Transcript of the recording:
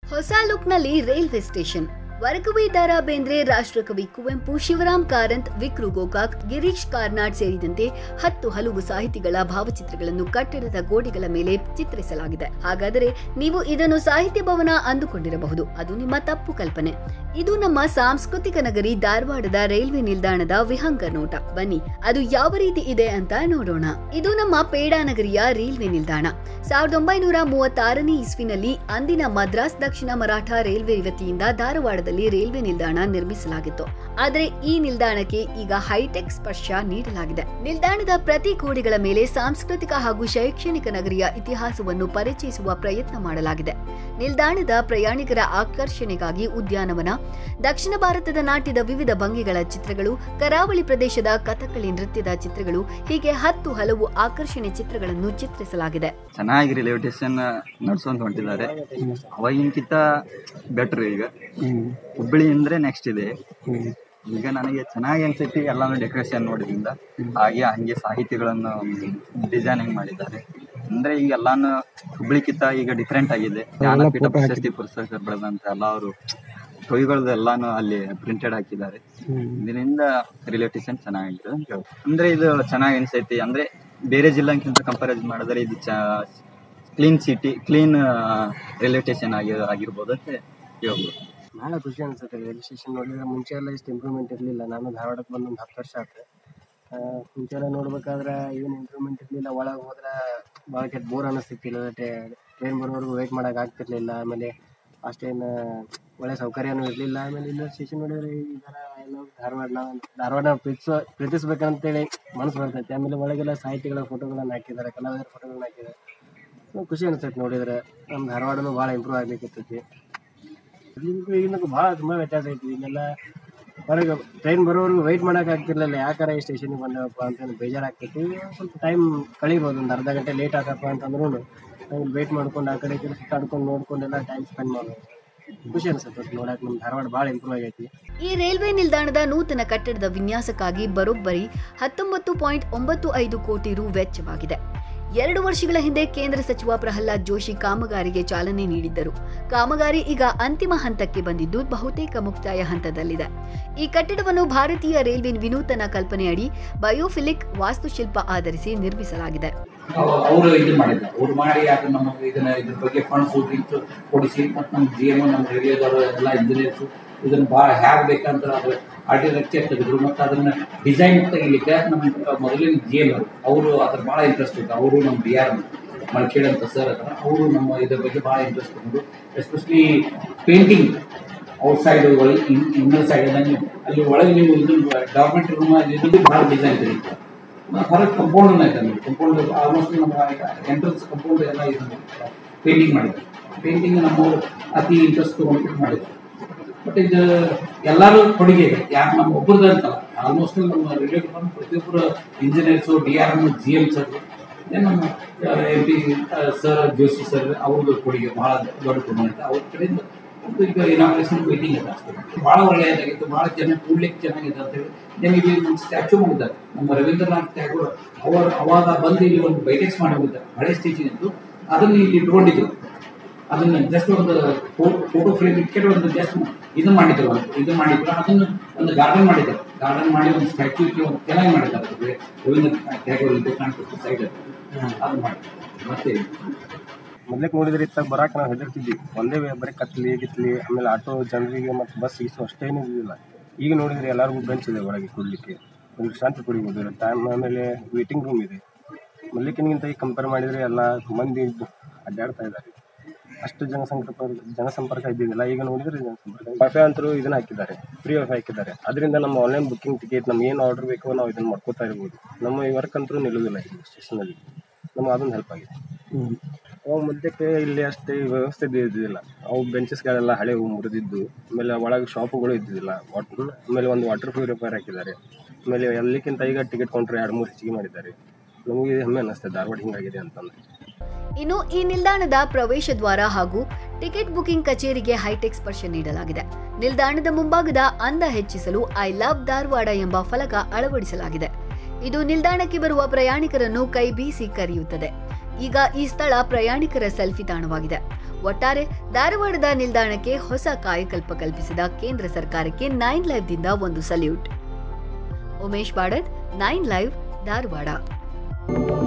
ಹೊಸ ಲುಕ್ನಲ್ಲಿ railway station ವರಕವಿ ದಾರಾ ಬೇಂದ್ರೆ ರಾಷ್ಟ್ರಕವಿ ಕುವೆಂಪು ಶಿವರಾಮ್ ಕಾರಂತ್ ವಿಕ್ರು ಗೋಕಾಕ್ ಗಿರೀಶ್ ಕಾರ್ನಾಡ್ ಸೇರಿದಂತೆ ಹತ್ತು ಹಲವು ಸಾಹಿತಿಗಳ ಭಾವಚಿತ್ರಗಳನ್ನು ಕಟ್ಟಡದ ಗೋಡೆಗಳ ಮೇಲೆ ಚಿತ್ರಿಸಲಾಗಿದೆ ಹಾಗಾದರೆ ನೀವು ಇದನ್ನು ಸಾಹಿತ್ಯ ಭವನ ಅಂದುಕೊಂಡಿರಬಹುದು ಅದು ನಿಮ್ಮ ತಪ್ಪು ಕಲ್ಪನೆ ಇದು ನಮ್ಮ ಸಾಂಸ್ಕೃತಿಕ ನಗರಿ ಧಾರವಾಡದ ರೈಲ್ವೆ ನಿಲ್ದಾಣದ ವಿಹಂಗ ನೋಟ ಬನ್ನಿ ಅದು ಯಾವ ರೀತಿ ಇದೆ ಅಂತ ನೋಡೋಣ ಇದು ನಮ್ಮ ಪೇಡಾ ನಗರಿಯ ರೈಲ್ವೆ ನಿಲ್ದಾಣ ಸಾವಿರದ ಒಂಬೈನೂರ ಮೂವತ್ತಾರನೇ ಇಸ್ವಿನಲ್ಲಿ ಅಂದಿನ ಮದ್ರಾಸ್ ದಕ್ಷಿಣ ಮರಾಠ ರೈಲ್ವೆ ವತಿಯಿಂದ ಧಾರವಾಡದಲ್ಲಿ ರೈಲ್ವೆ ನಿಲ್ದಾಣ ನಿರ್ಮಿಸಲಾಗಿತ್ತು ಆದರೆ ಈ ನಿಲ್ದಾಣಕ್ಕೆ ಈಗ ಹೈಟೆಕ್ ಸ್ಪರ್ಶ ನೀಡಲಾಗಿದೆ ನಿಲ್ದಾಣದ ಪ್ರತಿ ಗೋಡೆಗಳ ಮೇಲೆ ಸಾಂಸ್ಕೃತಿಕ ಹಾಗೂ ಶೈಕ್ಷಣಿಕ ನಗರಿಯ ಇತಿಹಾಸವನ್ನು ಪರಿಚಯಿಸುವ ಪ್ರಯತ್ನ ಮಾಡಲಾಗಿದೆ ನಿಲ್ದಾಣದ ಪ್ರಯಾಣಿಕರ ಆಕರ್ಷಣೆಗಾಗಿ ಉದ್ಯಾನವನ ದಕ್ಷಿಣ ಭಾರತದ ನಾಟ್ಯದ ವಿವಿಧ ಭಂಗಿಗಳ ಚಿತ್ರಗಳು ಕರಾವಳಿ ಪ್ರದೇಶದ ಕಥಕಳಿ ನೃತ್ಯದ ಚಿತ್ರಗಳು ಹೀಗೆ ಹತ್ತು ಹಲವು ಆಕರ್ಷಣೆ ಚಿತ್ರಗಳನ್ನು ಚಿತ್ರಿಸಲಾಗಿದೆ ಚೆನ್ನಾಗಿ ರಿಲೇಟೇಷನ್ ನಡ್ಸ್ಕೊಂತ ಹೊಂಟಿದ್ದಾರೆ ಅವಾಗಿನಕಿಂತ ಬೆಟ್ರ್ ಈಗ ಹುಬ್ಬಳ್ಳಿ ಅಂದ್ರೆ ನೆಕ್ಸ್ಟ್ ಇದೆ ಈಗ ನನಗೆ ಚೆನ್ನಾಗಿ ಅನ್ಸೈತಿ ಎಲ್ಲಾನು ಡೆಕೋರೇಷನ್ ನೋಡಿದ್ರಿಂದ ಹಾಗೆ ಹಂಗೆ ಸಾಹಿತಿಗಳನ್ನು ಡಿಸೈನಿಂಗ್ ಮಾಡಿದ್ದಾರೆ ಅಂದ್ರೆ ಈಗ ಎಲ್ಲಾನು ಹುಬ್ಳಿಕಿಂತ ಈಗ ಡಿಫ್ರೆಂಟ್ ಆಗಿದೆ ಜ್ಞಾನಪೀಠ ಪ್ರಶಸ್ತಿ ಪುರಸ್ಕೃತ ಬೆಳೆದಂತ ಎಲ್ಲ ಅವರು ಕವಿಗಳದ್ದು ಎಲ್ಲಾನು ಅಲ್ಲಿ ಪ್ರಿಂಟೆಡ್ ಹಾಕಿದ್ದಾರೆ ಇದರಿಂದ ರಿಲೇಟೇಷನ್ ಚೆನ್ನಾಗಿದೆ ಅಂತ ಹೇಳ್ಬೋದು. ಅಂದ್ರೆ ಇದು ಚೆನ್ನಾಗಿ ಅನ್ಸೈತಿ ಅಂದ್ರೆ ಬೇರೆ ಜಿಲ್ಲೆಗಿಂತ ಕಂಪ್ಯಾರಿಸನ್ ಮಾಡಿದ್ರೆ ಇದು clean city clean railway station ಆಗಿ ಆಗಿರ್ಬೋದು ಅಂತ ಹೇಳ್ಬೋದು ಭಾಳ ಖುಷಿ ಅನ್ಸುತ್ತೆ ರೈಲ್ವೆ ಸ್ಟೇಷನ್ ನೋಡಿದ್ರೆ ಮುಂಚೆ ಎಲ್ಲ ಇಷ್ಟು ಇಂಪ್ರೂವ್ಮೆಂಟ್ ಇರಲಿಲ್ಲ ನಾನು ಧಾರವಾಡಕ್ಕೆ ಬಂದು ಒಂದು ಹತ್ತು ವರ್ಷ ಆಯ್ತು ಆ, ಮುಂಚೆ ಎಲ್ಲ ನೋಡ್ಬೇಕಾದ್ರೆ ಏನು ಇಂಪ್ರೂವ್ಮೆಂಟ್ ಇರಲಿಲ್ಲ ಒಳಗೆ ಹೋದ್ರೆ ಭಾಳ ಕೆಟ್ಟ ಬೋರ್ ಅನ್ನಿಸ್ತಿತ್ತಿಲ್ಲ ಟ್ರೈನ್ ಬರೋವರೆಗೂ ವೆಯ್ಟ್ ಮಾಡೋಕೆ ಆಗ್ತಿರ್ಲಿಲ್ಲ ಆಮೇಲೆ ಅಷ್ಟೇನು ಒಳ್ಳೆ ಸೌಕರ್ಯನೂ ಇರಲಿಲ್ಲ ಆಮೇಲೆ ಇನ್ನೊಂದು ಸ್ಟೇಷನ್ ನೋಡಿದ್ರೆ ಈ ಥರ ಎಲ್ಲ ಧಾರವಾಡ ನಾವು ಧಾರವಾಡ ಪ್ರೀತಿಸೋ ಪ್ರೀತಿಸ್ಬೇಕಂತೇಳಿ ಮನಸ್ಸು ಬರ್ತೈತೆ ಆಮೇಲೆ ಒಳಗೆಲ್ಲ ಸಾಹಿತಿಗಳ ಫೋಟೋಗಳನ್ನ ಹಾಕಿದ್ದಾರೆ ಕಲಾವಿದರ ಫೋಟೋಗಳನ್ನ ಹಾಕಿದ್ದಾರೆ ಸೊ ಖುಷಿ ಅನಿಸ್ತೈತೆ ನೋಡಿದ್ರೆ ನಮ್ಮ ಧಾರವಾಡನೂ ಭಾಳ ಇಂಪ್ರೂವ್ ಆಗ್ಬೇಕಿರ್ತೈತಿ ಇಲ್ಲಿಂದ ಈಗಿನಕ್ಕೂ ಭಾಳ ತುಂಬ ವ್ಯತ್ಯಾಸ ಐತಿ ಇಲ್ಲೆಲ್ಲ ಹೊರಗೆ ಟ್ರೈನ್ ಬರೋವರೆಗೂ ವೆಯ್ಟ್ ಮಾಡೋಕೆ ಆಗ್ತಿರ್ಲಿಲ್ಲ ಯಾಕಾರ ಈ ಸ್ಟೇಷನ್ಗೆ ಬಂದವಪ್ಪ ಅಂತ ಬೇಜಾರಾಗ್ತೈತಿ ಸ್ವಲ್ಪ ಟೈಮ್ ಕಳಿಬೋದು ಒಂದು ಅರ್ಧ ಗಂಟೆ ಲೇಟ್ ಆಗಪ್ಪ ಅಂತಂದ್ರೂ ನಾವು ವೆಯ್ಟ್ ಮಾಡ್ಕೊಂಡು ಆ ಕಡೆ ಈ ಕಡೆ ಸುತ್ತಾಡ್ಕೊಂಡು ನೋಡ್ಕೊಂಡೆಲ್ಲ ಟೈಮ್ ಸ್ಪೆಂಡ್ ಮಾಡ್ಬೋದು ಖುಷಿ ಅನ್ಸುತ್ತೆ ನೋಡಕ್ಕೆ ನಮ್ಮ ಧಾರವಾಡ ಭಾಳ ಇಂಪ್ರೂವ್ ಆಗೈತಿ ಈ ರೈಲ್ವೆ ನಿಲ್ದಾಣದ ನೂತನ ಕಟ್ಟಡದ ವಿನ್ಯಾಸಕ್ಕಾಗಿ ಬರೋಬ್ಬರಿ ಹತ್ತೊಂಬತ್ತು ಪಾಯಿಂಟ್ ಒಂಬತ್ತು ಐದು ಕೋಟಿ ರು ವೆಚ್ಚವಾಗಿದೆ ಎರಡು ವರ್ಷಗಳ ಹಿಂದೆ ಕೇಂದ್ರ ಸಚಿವ ಪ್ರಹ್ಲಾದ್ ಜೋಶಿ ಕಾಮಗಾರಿಗೆ ಚಾಲನೆ ನೀಡಿದ್ದರು ಕಾಮಗಾರಿ ಈಗ ಅಂತಿಮ ಹಂತಕ್ಕೆ ಬಂದಿದ್ದು ಬಹುತೇಕ ಮುಕ್ತಾಯ ಹಂತದಲ್ಲಿದೆ ಈ ಕಟ್ಟಡವನ್ನು ಭಾರತೀಯ ರೈಲ್ವೆ ವಿನೂತನ ಕಲ್ಪನೆಯಡಿ ಬಯೋಫಿಲಿಕ್ ವಾಸ್ತುಶಿಲ್ಪ ಆಧರಿಸಿ ನಿರ್ಮಿಸಲಾಗಿದೆ ಅವರು ಇದು ಮಾಡಿದ್ದಾರೆ ಅವ್ರು ಮಾಡಿ ಅದು ನಮಗೆ ಇದನ್ನ ಇದ್ರ ಬಗ್ಗೆ ಫಂಡ್ಸ್ ಗಿಂಡ್ಸ್ ಕೊಡಿಸಿ ಮತ್ತು ನಮ್ಮ ಜಿ ಎಮ್ ನಮ್ಮ ರೇಡಿಯೋದವರು ಎಲ್ಲ ಇಂಜಿನಿಯರ್ಸು ಇದನ್ನ ಭಾಳ ಹ್ಯಾಗ್ ಬೇಕಂತ ಅದ್ರ ಆರ್ಟಿಟೆಕ್ಚರ್ ತೆಗೆದ್ರು ಮತ್ತು ಅದನ್ನ ಡಿಸೈನ್ ತೆಗಿಲಿಕ್ಕೆ ನಮ್ಮ ಮೊದಲಿನ ಜಿ ಎಮ್ ಅವರು ಅದ್ರ ಭಾಳ ಇಂಟ್ರೆಸ್ಟ್ ಇತ್ತು ಅವರು ನಮ್ಮ ಬಿ ಆರ್ ಮಳ್ಕೇಡ್ ಅಂತ ಸರ್ ಅದ್ರ ಅವರು ನಮ್ಮ ಇದ್ರ ಬಗ್ಗೆ ಭಾಳ ಇಂಟ್ರೆಸ್ಟ್ ತಗೊಂಡು ಎಸ್ಪೆಷಲಿ ಪೇಂಟಿಂಗ್ ಔಟ್ ಸೈಡ್ ಒಳಗೆ ಇನ್ನರ್ ಸೈಡ್ ಅಲ್ಲಿ ಒಳಗೆ ನೀವು ಇದು ಡಾಕ್ಯುಮೆಂಟ್ ರೂಮ್ ಇದು ಭಾಳ ಡಿಸೈನ್ ತೆಗಿತಾರೆ ಹೊರಗೆ ಕಂಪೌಂಡ್ ಐತೆ ನೋಡಿ ಕಂಪೌಂಡ್ ಆಲ್ಮೋಸ್ಟ್ ನಮ್ಮ ಎಂಟ್ರೆನ್ಸ್ ಕಂಪೌಂಡ್ ಎಲ್ಲ ಇದು ಪೇಂಟಿಂಗ್ ಮಾಡಿದ್ದಾರೆ ಪೇಂಟಿಂಗ್ ನಮ್ಮವರು ಅತಿ ಇಂಟ್ರೆಸ್ಟ್ ತೊಗೊಂಡು ಮಾಡಿದ್ದಾರೆ ಬಟ್ ಇದು ಎಲ್ಲರೂ ಕೊಡುಗೆ ಇದೆ ಯಾರು ನಮ್ಮ ಒಬ್ಬರದ್ದು ಅಂತಲ್ಲ ಆಲ್ಮೋಸ್ಟ್ ನಮ್ಮ ರಿಲೇಟಿವ್ ಬಂದು ಪ್ರತಿಯೊಬ್ಬರು engineers D R M G M sir ನಮ್ಮ M P sir Joshi sir ಅವ್ರದ್ದು ಕೊಡುಗೆ ಭಾಳ ದೊಡ್ಡ ಕೊಡುಗೆ ಐತೆ ಅವ್ರ ಕಡೆಯಿಂದ ಒಂದು ಈಗ ಇನಾಗ್ರೇಷನ್ ಮೀಟಿಂಗ್ ಇದೆ ಅಷ್ಟೇ ಭಾಳ ಒಳ್ಳೆಯದಾಗಿತ್ತು ಭಾಳ ಜನ ಕೂಡ್ಲಿಕ್ಕೆ ಚೆನ್ನಾಗಿದೆ ಅಂತೇಳಿ ದೆನ್ ಇಲ್ಲಿ ಒಂದು ಸ್ಟ್ಯಾಚು ಮಾಡಿದ್ದಾರೆ ನಮ್ಮ ರವೀಂದ್ರನಾಥ್ ಟ್ಯಾಗೋರ್ ಅವರ ಅವಾಗ ಬಂದು ಇಲ್ಲಿ ಒಂದು ಬೈಟೆಕ್ಸ್ ಮಾಡಿ ಹೋಗಿದ್ದಾರೆ ಹಳೆ ಸ್ಟೇಷನ್ ಇತ್ತು ಅದನ್ನು ಇಲ್ಲಿ ಇಟ್ಕೊಂಡಿದ್ರು ಅದನ್ನ ಜಸ್ಟ್ ಒಂದು ಫೋಟೋ ಫ್ರೇಮ್ ಇಟ್ಕೊಂಡು ಒಂದು ಜಸ್ಟ್ ಇದು ಮಾಡಿದ್ರು ಒಂದು ಇದು ಮಾಡಿದ್ರು ಅದನ್ನು ಒಂದು ಗಾರ್ಡನ್ ಮಾಡಿದ್ದಾರೆ ಗಾರ್ಡನ್ ಮಾಡಿ ಒಂದು ಸ್ಟ್ಯಾಚು ಇಟ್ಟು ಒಂದು ಚೆನ್ನಾಗಿ ಮಾಡಿದ್ದಾರೆ ಅದು ರವೀಂದ್ರ ಟ್ಯಾಗೋರ್ ಇದು ಕಾಣ್ತಿತ್ತು ಸೈಡ್ ಅದು ಮಾಡಿದ್ರು ಮತ್ತೆ ಮೊದ್ಲಕ್ಕೆ ನೋಡಿದ್ರೆ ಇತ್ತಾಗ ಬರಾಕ ನಾವು ಹೆದರ್ತಿದ್ವಿ ಒಂದೇ ವೇ ಬರೀ ಕತ್ಲಿ ಗಿತ್ಲಿ ಆಮೇಲೆ ಆಟೋ ಜನರಿಗೆ ಮತ್ತು ಬಸ್ ಗೀಸು ಅಷ್ಟೇನು ಇರಲಿಲ್ಲ ಈಗ ನೋಡಿದ್ರೆ ಎಲ್ಲರಿಗೂ ಬೆಂಚ್ ಇದೆ ಒಳಗೆ ಕೂಡಲಿಕ್ಕೆ ಒಂದು ಶಾಂತಿ ಕುಡಿಬೋದು ಟೈಮ್ ಆಮೇಲೆ ವೇಟಿಂಗ್ ರೂಮ್ ಇದೆ ಮೊದಲಿಕ್ಕಿಂತ ಈಗ ಕಂಪೇರ್ ಮಾಡಿದರೆ ಎಲ್ಲ ಮಂದಿ ಅಡ್ಡಾಡ್ತಾ ಇದ್ದಾರೆ ಅಷ್ಟು ಜನಸಂಪರ್ಕ ಜನಸಂಪರ್ಕ ಇದ್ದಿದ್ದಿಲ್ಲ ಈಗ ನೋಡಿದ್ರೆ ಜನಸಂಪರ್ಕ ವೈಫೈ ಅಂತರೂ ಇದನ್ನ ಹಾಕಿದ್ದಾರೆ ಫ್ರೀ ವೈಫೈ ಹಾಕಿದ್ದಾರೆ ಅದರಿಂದ ನಮ್ಮ ಆನ್ಲೈನ್ ಬುಕ್ಕಿಂಗ್ ಟಿಕೆಟ್ ನಮ್ಗೆ ಏನು ಆರ್ಡರ್ ಬೇಕೋ ನಾವು ಇದನ್ನು ಮಾಡ್ಕೋತಾ ಇರ್ಬೋದು ನಮ್ಮ ಈ ವರ್ಕ್ ಅಂತೂ ನಿಲ್ಲೋದಿಲ್ಲ ಇಲ್ಲಿ ಸ್ಟೇಷನಲ್ಲಿ ನಮ್ಗೆ ಅದೊಂದು ಹೆಲ್ಪ್ ಆಗಿದೆ ಅವಾಗ ಮಧ್ಯಕ್ಕೆ ಇಲ್ಲಿ ಅಷ್ಟೇ ವ್ಯವಸ್ಥೆ ಇದ್ದಿದ್ದಿಲ್ಲ ಅವು ಬೆಂಚಸ್ಗಳೆಲ್ಲ ಹಳೆವು ಮುರಿದಿದ್ದು ಆಮೇಲೆ ಒಳಗೆ ಶಾಪುಗಳು ಇದ್ದಿದ್ದಿಲ್ಲ ವಾಟರ್ ಆಮೇಲೆ ಒಂದು ವಾಟರ್ ಪ್ಯೂರಿಫೈರ್ ಹಾಕಿದ್ದಾರೆ ಆಮೇಲೆ ಎಲ್ಲಕ್ಕಿಂತ ಈಗ ಟಿಕೆಟ್ ಕೌಂಟ್ರ್ ಎರಡು ಮೂರು ಹೆಚ್ಚಿಗೆ ಮಾಡಿದ್ದಾರೆ ನಮಗೆ ಹೆಮ್ಮೆ ಅನ್ನಿಸ್ತದೆ ಧಾರವಾಡ ಹಿಂಗಾಗಿದೆ ಅಂತಂದ್ರೆ ಇನ್ನು ಈ ನಿಲ್ದಾಣದ ಪ್ರವೇಶ ದ್ವಾರ ಹಾಗೂ ಟಿಕೆಟ್ ಬುಕಿಂಗ್ ಕಚೇರಿಗೆ ಹೈಟೆಕ್ ಸ್ಪರ್ಶ ನೀಡಲಾಗಿದೆ ನಿಲ್ದಾಣದ ಮುಂಭಾಗದ ಅಂದ ಹೆಚ್ಚಿಸಲು ಐ ಲವ್ ಧಾರವಾಡ ಎಂಬ ಫಲಕ ಅಳವಡಿಸಲಾಗಿದೆ ಇದು ನಿಲ್ದಾಣಕ್ಕೆ ಬರುವ ಪ್ರಯಾಣಿಕರನ್ನು ಕೈ ಬೀಸಿ ಕರೆಯುತ್ತದೆ ಈಗ ಈ ಸ್ಥಳ ಪ್ರಯಾಣಿಕರ ಸೆಲ್ಫಿ ತಾಣವಾಗಿದೆ ಒಟ್ಟಾರೆ ಧಾರವಾಡದ ನಿಲ್ದಾಣಕ್ಕೆ ಹೊಸ ಕಾಯಕಲ್ಪ ಕಲ್ಪಿಸಿದ ಕೇಂದ್ರ ಸರ್ಕಾರಕ್ಕೆ ನೈನ್ ಲೈವ್ ದಿಂದ ಒಂದು salute Umesh Badad nine live Dharwad